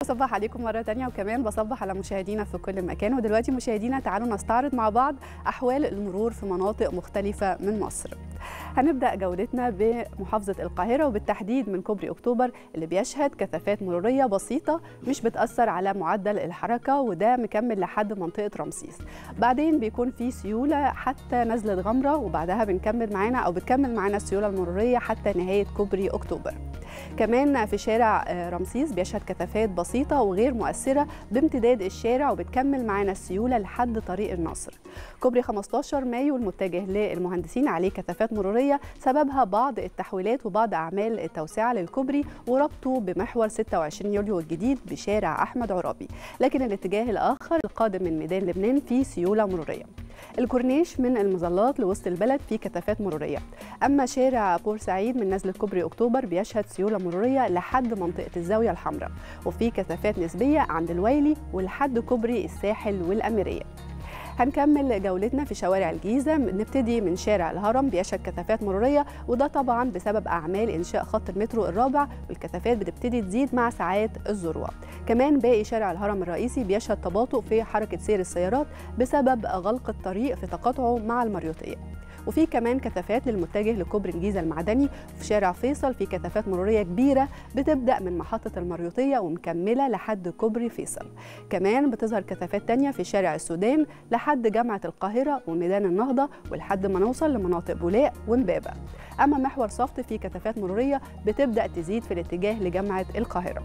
بصبح عليكم مرة تانية وكمان بصبح على مشاهدينا في كل مكان ودلوقتي مشاهدينا تعالوا نستعرض مع بعض أحوال المرور في مناطق مختلفة من مصر هنبدأ جولتنا بمحافظة القاهرة وبالتحديد من كوبري أكتوبر اللي بيشهد كثافات مرورية بسيطة مش بتأثر على معدل الحركة وده مكمل لحد منطقة رمسيس بعدين بيكون في سيولة حتى نزلة غمرة وبعدها بنكمل معانا أو بتكمل معانا السيولة المرورية حتى نهاية كوبري أكتوبر كمان في شارع رمسيس بيشهد كثافات بسيطة وغير مؤثرة بامتداد الشارع وبتكمل معانا السيولة لحد طريق الناصر كوبري 15 مايو المتجه للمهندسين عليه كثافات مرورية سببها بعض التحويلات وبعض أعمال التوسعة للكوبري وربطه بمحور 26 يوليو الجديد بشارع أحمد عرابي لكن الاتجاه الآخر القادم من ميدان لبنان فيه سيولة مرورية الكورنيش من المظلات لوسط البلد فيه كثافات مروريه اما شارع بورسعيد من نزله كوبري اكتوبر بيشهد سيوله مروريه لحد منطقه الزاويه الحمراء وفي كثافات نسبيه عند الويلي ولحد كوبري الساحل والاميريه هنكمل جولتنا في شوارع الجيزه نبتدي من شارع الهرم بيشهد كثافات مروريه وده طبعا بسبب اعمال انشاء خط المترو الرابع والكثافات بتبتدي تزيد مع ساعات الذروه كمان باقي شارع الهرم الرئيسي بيشهد تباطؤ في حركه سير السيارات بسبب غلق الطريق في تقاطعه مع المريوطيه وفي كمان كثافات للمتجه لكوبري الجيزه المعدني في شارع فيصل في كثافات مروريه كبيره بتبدا من محطه المريوطيه ومكمله لحد كوبري فيصل كمان بتظهر كثافات تانية في شارع السودان لحد جامعه القاهره وميدان النهضه ولحد ما نوصل لمناطق بولاق ومبابه اما محور صفت في كثافات مروريه بتبدا تزيد في الاتجاه لجامعه القاهره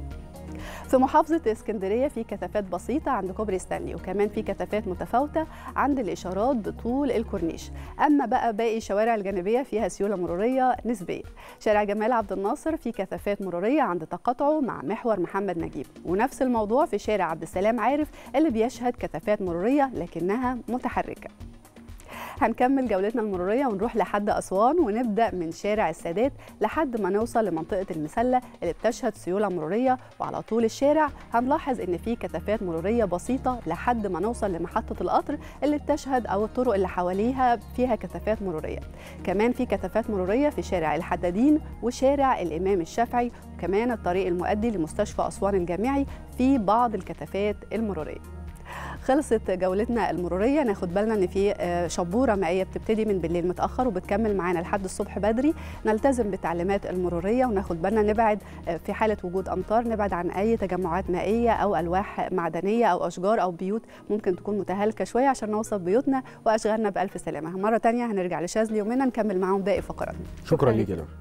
في محافظة اسكندرية في كثافات بسيطة عند كوبري ستانلي وكمان في كثافات متفاوتة عند الإشارات بطول الكورنيش أما بقى باقي الشوارع الجانبية فيها سيولة مرورية نسبية شارع جمال عبد الناصر في كثافات مرورية عند تقاطعه مع محور محمد نجيب ونفس الموضوع في شارع عبد السلام عارف اللي بيشهد كثافات مرورية لكنها متحركة هنكمل جولتنا المرورية ونروح لحد أسوان ونبدأ من شارع السادات لحد ما نوصل لمنطقة المسلة اللي بتشهد سيولة مرورية وعلى طول الشارع هنلاحظ إن في كثافات مرورية بسيطة لحد ما نوصل لمحطة القطر اللي بتشهد أو الطرق اللي حواليها فيها كثافات مرورية كمان في كثافات مرورية في شارع الحدادين وشارع الإمام الشافعي وكمان الطريق المؤدي لمستشفى أسوان الجامعي في بعض الكثافات المرورية خلصت جولتنا المروريه ناخد بالنا ان في شبوره مائيه بتبتدي من بالليل متاخر وبتكمل معانا لحد الصبح بدري نلتزم بالتعليمات المروريه وناخد بالنا نبعد في حاله وجود امطار نبعد عن اي تجمعات مائيه او الواح معدنيه او اشجار او بيوت ممكن تكون متهالكه شويه عشان نوصل بيوتنا واشغالنا بالف سلامه مره ثانيه هنرجع لشاذلي يومنا نكمل معاهم باقي فقراتنا شكرا ليك